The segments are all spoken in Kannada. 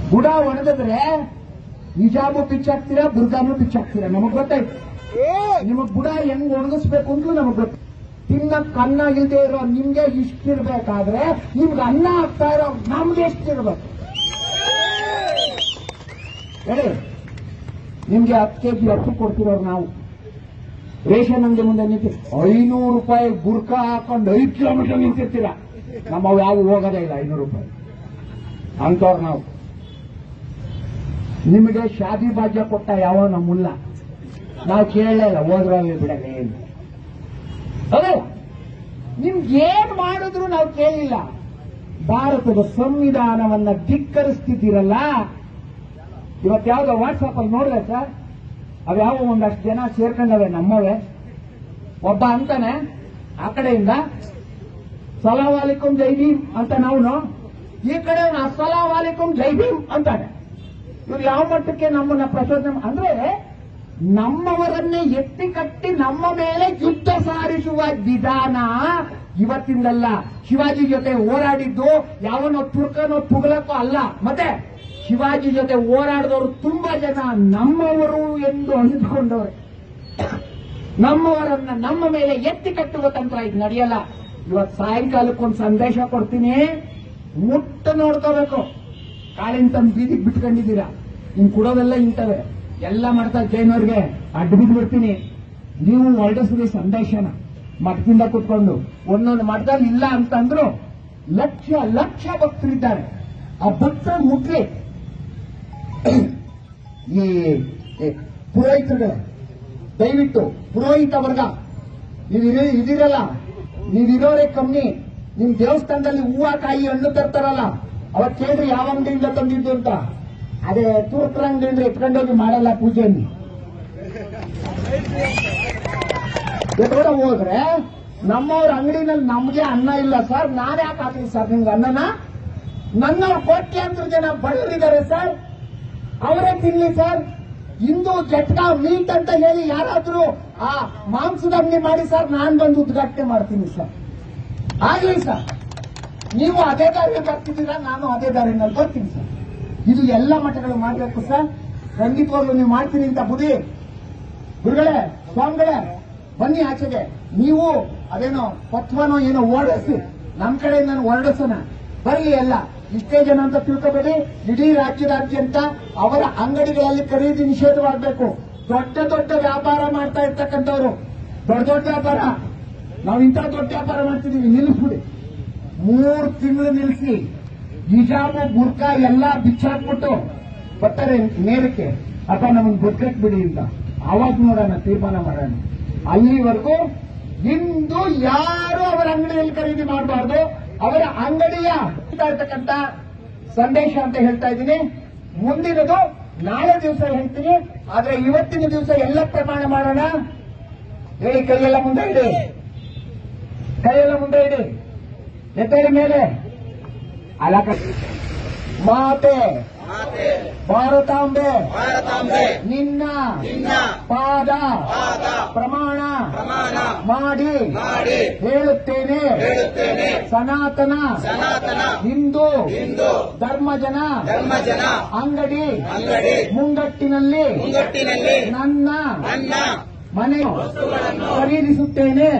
ಬುಡ ಒಣಗಿದ್ರೆ ನಿಜಾಮು ಬಿಚ್ಚಾಕ್ತೀರಾ ಬುರ್ಗಾನು ಬಿಚ್ಚಾಕ್ತೀರಾ ನಮಗ್ ಗೊತ್ತಾಯ್ತು ನಿಮಗ್ ಬುಡ ಹೆಂಗ್ ಒಣಗಿಸ್ಬೇಕು ಅಂತ ನಮಗ್ ಗೊತ್ತು ತಿನ್ನಕ್ ಅನ್ನ ಇಲ್ದೇ ಇರೋ ನಿಮ್ಗೆ ಇಷ್ಟಿರ್ಬೇಕಾದ್ರೆ ನಿಮ್ಗೆ ಅನ್ನ ಆಗ್ತಾ ಇರೋ ನಮ್ಗೆ ಎಷ್ಟಿರ್ಬೇಕು ಹೇಳಿ ನಿಮ್ಗೆ ಹತ್ತು ಕೆಜಿ ಅಕ್ಕಿ ಕೊಡ್ತಿರೋರು ನಾವು ರೇಷನ್ ಅಂಗಡಿ ಮುಂದೆ ನಿಂತಿ ಐನೂರು ರೂಪಾಯಿ ಬುರ್ಕ ಹಾಕೊಂಡು ಐದು ಕಿಲೋಮೀಟರ್ ನಿಂತಿರ್ತೀರ ನಮ್ಮವು ಯಾವ ಹೋಗೋದೇ ಇಲ್ಲ ಐನೂರು ರೂಪಾಯಿ ಅಂತವ್ರು ನಾವು ನಿಮಗೆ ಶಾದಿ ಭಾಗ್ಯ ಕೊಟ್ಟ ಯಾವ ನಮ್ಮುಲ್ಲ ನಾವು ಕೇಳಲೇ ಇಲ್ಲ ಹೋದ್ರಲ್ಲಿ ಬಿಡಲ್ಲ ಏನು ಅದೇ ನಿಮ್ಗೆ ಏನ್ ಮಾಡಿದ್ರು ನಾವು ಕೇಳಿಲ್ಲ ಭಾರತದ ಸಂವಿಧಾನವನ್ನ ಧಿಕ್ಕರಿಸ್ತಿದ್ದೀರಲ್ಲ ಇವತ್ತು ಯಾವ್ದೋ ವಾಟ್ಸಾಪ್ ಅಲ್ಲಿ ನೋಡಿದೆ ಸರ್ ಅವ್ಯಾವ ಒಂದಷ್ಟು ಜನ ಸೇರ್ಕೊಂಡವೆ ನಮ್ಮವೇ ಒಬ್ಬ ಅಂತಾನೆ ಆ ಕಡೆಯಿಂದ ಸಲಾಂ ವಾಲಿಕುಂ ಜೈ ಭೀಮ್ ಅಂತ ನಾವು ಈ ಕಡೆ ಅಸ್ಸಲಾಂ ವಾಲಿಕುಂ ಜೈ ಭೀಮ್ ಅಂತಾನೆ ಇವ್ರು ಯಾವ ಮಟ್ಟಕ್ಕೆ ನಮ್ಮನ್ನ ಪ್ರಚೋದನೆ ಅಂದ್ರೆ ನಮ್ಮವರನ್ನೇ ಎತ್ತಿ ಕಟ್ಟಿ ನಮ್ಮ ಮೇಲೆ ಯುದ್ಧ ಸಾರಿಸುವ ವಿಧಾನ ಇವತ್ತಿಂದಲ್ಲ ಶಿವಾಜಿ ಜೊತೆ ಹೋರಾಡಿದ್ದು ಯಾವನೋ ತುರ್ಕನೋ ತುಗಲಕ್ಕೋ ಅಲ್ಲ ಮತ್ತೆ ಶಿವಾಜಿ ಜೊತೆ ಹೋರಾಡಿದವರು ತುಂಬಾ ಜನ ನಮ್ಮವರು ಎಂದು ಅಂದುಕೊಂಡವ್ರೆ ನಮ್ಮವರನ್ನ ನಮ್ಮ ಮೇಲೆ ಎತ್ತಿ ಕಟ್ಟುವ ತಂತ್ರ ಇದು ನಡೆಯಲ್ಲ ಇವತ್ತು ಸಾಯಂಕಾಲಕ್ಕೊಂದು ಸಂದೇಶ ಕೊಡ್ತೀನಿ ಮುಟ್ಟ ನೋಡ್ಕೋಬೇಕು ಕಾಳಿನ ತಂದು ಬೀದಿಗೆ ಬಿಟ್ಕೊಂಡಿದ್ದೀರಾ ಇನ್ ಕೊಡೋದೆಲ್ಲ ಇಂತವೆ ಎಲ್ಲ ಮಾಡ್ತಾ ಜೈನವ್ರಿಗೆ ಅಡ್ಡ ಬಿದ್ದು ಬಿಡ್ತೀನಿ ನೀವು ಹೊರಡಿಸ್ರಿ ಸಂದೇಶನ ಮಠದಿಂದ ಕುತ್ಕೊಂಡು ಒಂದೊಂದು ಮಠದಲ್ಲಿ ಇಲ್ಲ ಅಂತಂದ್ರು ಲಕ್ಷ ಲಕ್ಷ ಭಕ್ತರಿದ್ದಾರೆ ಆ ಭಕ್ತರು ಮುಟ್ಲಿ ಈ ಈ ಪುರೋಹಿತರುಗಳೇ ದಯವಿಟ್ಟು ಪುರೋಹಿತ ವರ್ಗ ನೀವಿರೋ ಇದಿರಲ್ಲ ನೀವಿರೋರೇ ಕಮ್ಮಿ ನಿಮ್ ದೇವಸ್ಥಾನದಲ್ಲಿ ಹೂವ ಕಾಯಿ ಹಣ್ಣು ತರ್ತಾರಲ್ಲ ಅವತ್ ಕೇಳ್ರಿ ಯಾವ ಅಂಗಡಿಯಿಂದ ತಂದಿದ್ದು ಅಂತ ಅದೇ ತುರ್ಕರ ಅಂಗಡಿಯಿಂದ ಎತ್ಕೊಂಡೋಗಿ ಮಾಡಲ್ಲ ಪೂಜೆಯಲ್ಲಿ ಎತ್ಕೊಂಡ ಹೋದ್ರೆ ನಮ್ಮವ್ರ ಅಂಗಡಿನಲ್ಲಿ ನಮ್ಗೆ ಅನ್ನ ಇಲ್ಲ ಸರ್ ನಾನೇ ಯಾಕೆ ಹಾಕ್ಲಿ ಸರ್ ನಿಮ್ಗೆ ಅನ್ನನ ನನ್ನವ್ರು ಕೋಟ್ಯಾಂತರ ಜನ ಬಡವರಿದ್ದಾರೆ ಸರ್ ಅವರೇ ತಿನ್ಲಿ ಸರ್ ಇಂದು ಜಟ್ಕಾ ಮೀಟ್ ಅಂತ ಹೇಳಿ ಯಾರಾದ್ರೂ ಆ ಮಾಂಸದ ಅಂಗಡಿ ಮಾಡಿ ಸರ್ ನಾನ್ ಬಂದು ಉದ್ಘಾಟನೆ ಮಾಡ್ತೀನಿ ಸರ್ ಆಗ್ಲಿ ಸರ್ ನೀವು ಅದೇ ದಾರಿಯಲ್ಲಿ ಬರ್ತಿದ್ದೀರಾ ನಾನು ಅದೇ ದಾರಿನಲ್ಲಿ ಬರ್ತೀನಿ ಸರ್ ಇದು ಎಲ್ಲ ಮಠಗಳು ಮಾಡಬೇಕು ಸರ್ ಖಂಡಿತವಾಗ್ಲೂ ನೀವು ಮಾಡ್ತೀನಿ ಅಂತ ಬುದಿ ಗುರುಗಳೇ ಸ್ವಾಮಿಗಳೇ ಬನ್ನಿ ಆಚೆಗೆ ನೀವು ಅದೇನೋ ಪತ್ವನೋ ಏನೋ ಓಡಿಸಿ ನಮ್ ಕಡೆ ನಾನು ಹೊರಡಿಸೋಣ ಬರಲಿ ಎಲ್ಲ ಇಷ್ಟೇ ಜನ ಅಂತ ತಿಳ್ಕೋಬೇಡಿ ಇಡೀ ರಾಜ್ಯದಾದ್ಯಂತ ಅವರ ಅಂಗಡಿಗಳಲ್ಲಿ ಖರೀದಿ ನಿಷೇಧವಾಗಬೇಕು ದೊಡ್ಡ ದೊಡ್ಡ ವ್ಯಾಪಾರ ಮಾಡ್ತಾ ಇರ್ತಕ್ಕಂಥವ್ರು ದೊಡ್ಡ ದೊಡ್ಡ ವ್ಯಾಪಾರ ನಾವು ಇಂಥ ದೊಡ್ಡ ವ್ಯಾಪಾರ ಮಾಡ್ತಿದೀವಿ ನಿಲ್ಲಿಸ್ಬಿಡಿ ಮೂರು ತಿಂಗಳು ನಿಲ್ಲಿಸಿ ಹಿಜಾಬು ಬುರ್ಕ ಎಲ್ಲ ಬಿಚ್ಚಾಕ್ಬಿಟ್ಟು ಬರ್ತಾರೆ ನೇರಕ್ಕೆ ಅಥವಾ ನಮಗೆ ಬುರ್ಕಕ್ ಬಿಡಿ ಅಂತ ಅವಾಗ ನೋಡೋಣ ತೀರ್ಮಾನ ಮಾಡೋಣ ಅಲ್ಲಿವರೆಗೂ ಇಂದು ಯಾರು ಅವರ ಅಂಗಡಿಯಲ್ಲಿ ಖರೀದಿ ಮಾಡಬಾರ್ದು ಅವರ ಅಂಗಡಿಯ ಇರ್ತಕ್ಕಂಥ ಸಂದೇಶ ಅಂತ ಹೇಳ್ತಾ ಇದ್ದೀನಿ ಮುಂದಿನದು ನಾಳೆ ದಿವಸ ಹೇಳ್ತೀನಿ ಆದ್ರೆ ಇವತ್ತಿನ ದಿವಸ ಎಲ್ಲ ಪ್ರಮಾಣ ಮಾಡೋಣ ಹೇಳಿ ಕೈಯೆಲ್ಲ ಮುಂದೆ ಇಡಿ ಕೈಯೆಲ್ಲ ಮುಂದೆ ಇಡಿ ಎತ್ತಡಿ ಮೇಲೆ ಅಲಕ ಮಾತೆ ಮಾತೆ ಭಾರತಾಂಬೆ ಭಾರತಾಂಬೆ ನಿನ್ನ ನಿನ್ನ ಪಾದ ಪಾದ ಪ್ರಮಾಣ ಪ್ರಮಾಣ ಮಾಡಿ ಮಾಡಿ ಹೇಳುತ್ತೇನೆ ಹೇಳುತ್ತೇನೆ ಸನಾತನ ಸನಾತನ ಹಿಂದೂ ಹಿಂದೂ ಧರ್ಮಜನ ಧರ್ಮಜನ ಅಂಗಡಿ ಅಂಗಡಿ ಮುಂಗಟ್ಟಿನಲ್ಲಿ ಮುಂಗಟ್ಟಿನಲ್ಲಿ ನನ್ನ ನನ್ನ ಮನೆ ಖರೀದಿಸುತ್ತೇನೆ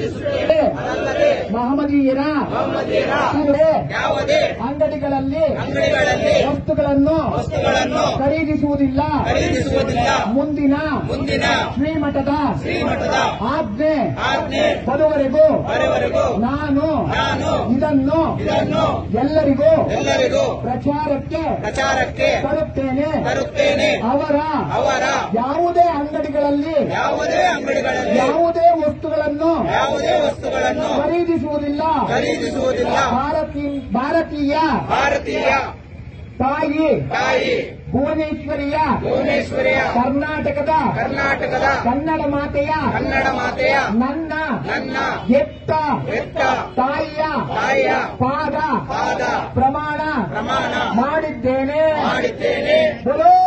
ಮಹಮ್ಮದೀಯರ ಸೀರೆ, ಯಾವುದೇ ಅಂಗಡಿಗಳಲ್ಲಿ ಅಂಗಡಿಗಳಲ್ಲಿ ವಸ್ತುಗಳನ್ನು ವಸ್ತುಗಳನ್ನು ಖರೀದಿಸುವುದಿಲ್ಲ ಖರೀದಿಸುವುದಿಲ್ಲ ಮುಂದಿನ ಮುಂದಿನ ಶ್ರೀಮಠದ ಶ್ರೀಮಠದ ಆಜ್ಞೆ ಆಜ್ಞೆ ಬರುವವರೆಗೂ ಬರುವವರೆಗೂ ನಾನು ನಾನು ಇದನ್ನು ಇದನ್ನು ಎಲ್ಲರಿಗೂ ಎಲ್ಲರಿಗೂ ಪ್ರಚಾರಕ್ಕೆ ಪ್ರಚಾರಕ್ಕೆ ತರುತ್ತೇನೆ ತರುತ್ತೇನೆ ಅವರ ಅವರ ಯಾವುದೇ ಅಂಗಡಿಗಳಲ್ಲಿ ಯಾವುದೇ ಅಂಗಡಿಗಳಲ್ಲಿ ಯಾವುದೇ ವಸ್ತುಗಳನ್ನು ಯಾವುದೇ ವಸ್ತುಗಳನ್ನು ಖರೀದಿಸುವುದಿಲ್ಲ ಖರೀದಿಸುವುದಿಲ್ಲ ಭಾರತೀ ಭಾರತೀಯ ಭಾರತೀಯ ತಾಯಿ ತಾಯಿ ಭುವನೇಶ್ವರಿಯ ಭುವನೇಶ್ವರಿಯ ಕರ್ನಾಟಕದ ಕರ್ನಾಟಕದ ಕನ್ನಡ ಮಾತೆಯ ಕನ್ನಡ ಮಾತೆಯ ನನ್ನ ನನ್ನ ಎತ್ತ ಎತ್ತ ತಾಯಿಯ ತಾಯಿಯ ಪಾದ ಪಾದ ಪ್ರಮಾಣ ಪ್ರಮಾಣ ಮಾಡಿದ್ದೇನೆ ಮಾಡಿದ್ದೇನೆ ಬರೋ